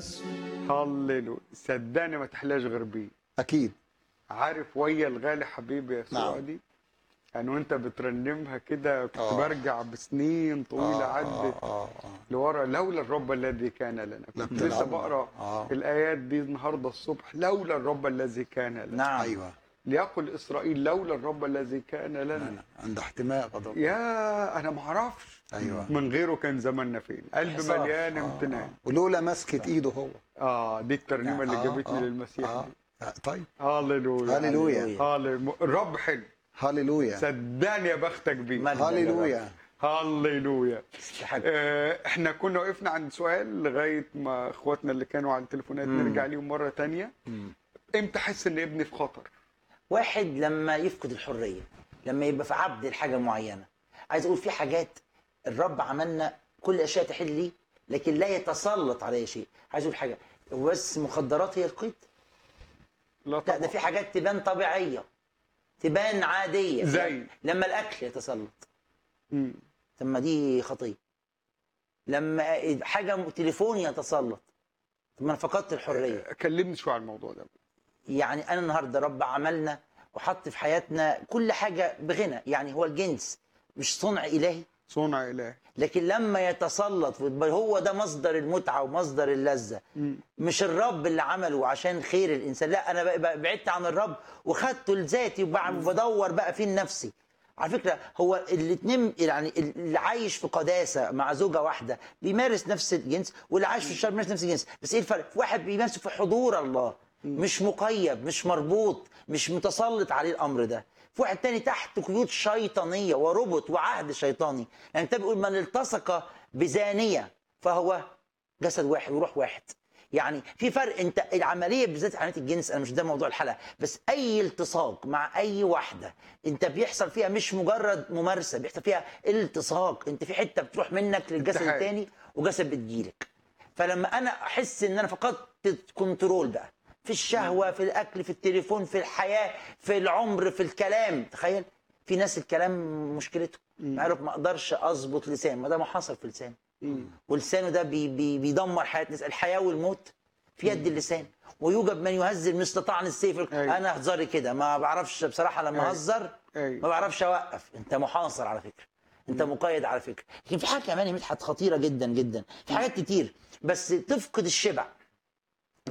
هللويا صدقني ما تحلاش غير بيه اكيد عارف ويا الغالي حبيبي يسوع نعم. دي يعني وانت بترنمها كده كنت آه. برجع بسنين طويله آه، عدت آه، آه، آه. لورا لولا الرب الذي كان لنا كنت لم لسه تلعب. بقرا آه. الايات دي النهارده الصبح لولا الرب الذي كان لنا نعم ايوه ليقل اسرائيل لولا الرب الذي كان لنا أنا عند احتماء غضب يا انا ما اعرفش ايوه من غيره كان زماننا فين قلب حصار. مليان آه، امتنان آه. ولولا مسكه ايده هو اه دي الترنيمه اللي آه، جابتني آه، للمسيح آه. دي آه، طيب هللويا هللويا. هللويا الرب حلو هللويا صدقني يا بختك بيه مجد هللويا هللويا يستحق. آه، احنا كنا وقفنا عند سؤال لغايه ما اخواتنا اللي كانوا على التليفونات نرجع ليهم مره تانية امتى احس ان ابني في خطر واحد لما يفقد الحريه لما يبقى في عبد لحاجه معينه عايز اقول في حاجات الرب عملنا كل اشياء تحل ليه لكن لا يتسلط على شيء عايز اقول حاجه هو بس مخدرات هي القيد لا لا طبعا ده في حاجات تبان طبيعيه تبان عاديه زي؟ لما الاكل يتسلط مم. طب ما دي خطيه لما حاجه تليفون يتسلط طب ما انا فقدت الحريه كلمني شويه على الموضوع ده يعني انا النهارده رب عملنا وحط في حياتنا كل حاجه بغنى يعني هو الجنس مش صنع الهي صنع اله لكن لما يتسلط ويبقى هو ده مصدر المتعه ومصدر اللذه مش الرب اللي عمله عشان خير الانسان لا انا بقى- بقى بعدت عن الرب وخدته لذاتي وبع- وبدور بقى فين نفسي على فكره هو الاثنين يعني اللي عايش في قداسه مع زوجه واحده بيمارس نفس الجنس واللي عايش في الشر بيمارس نفس الجنس بس ايه الفرق في واحد بيمارسه في حضور الله مش مقيد مش مربوط مش متسلط عليه الامر ده في واحد تاني تحت قيود شيطانيه وربط وعهد شيطاني يعني انت بيقول من التصق بزانيه فهو جسد واحد وروح واحد يعني في فرق انت العمليه بالذات عمليه الجنس انا مش ده موضوع الحلقه بس اي التصاق مع اي واحده انت بيحصل فيها مش مجرد ممارسه بيحصل فيها التصاق انت في حته بتروح منك للجسد اتحاد. التاني وجسد بتجيلك فلما انا احس ان انا فقدت كنترول بقى في الشهوه في الاكل في التليفون في الحياه في العمر في الكلام تخيل في ناس الكلام مشكلته قالوا ما اقدرش اظبط لسان ما ده ما حصل في لسان ولسانه ده بي بي بيدمر حياه الناس الحياه والموت في يد اللسان ويوجد من يهزل مثل طعن السيف أيوة. انا هزاري كده ما بعرفش بصراحه لما أيوة. اهزر أيوة. ما بعرفش اوقف انت محاصر على فكره انت مقيد على فكره لكن في حاجه كمان يا مدحت خطيره جدا جدا في حاجات كتير بس تفقد الشبع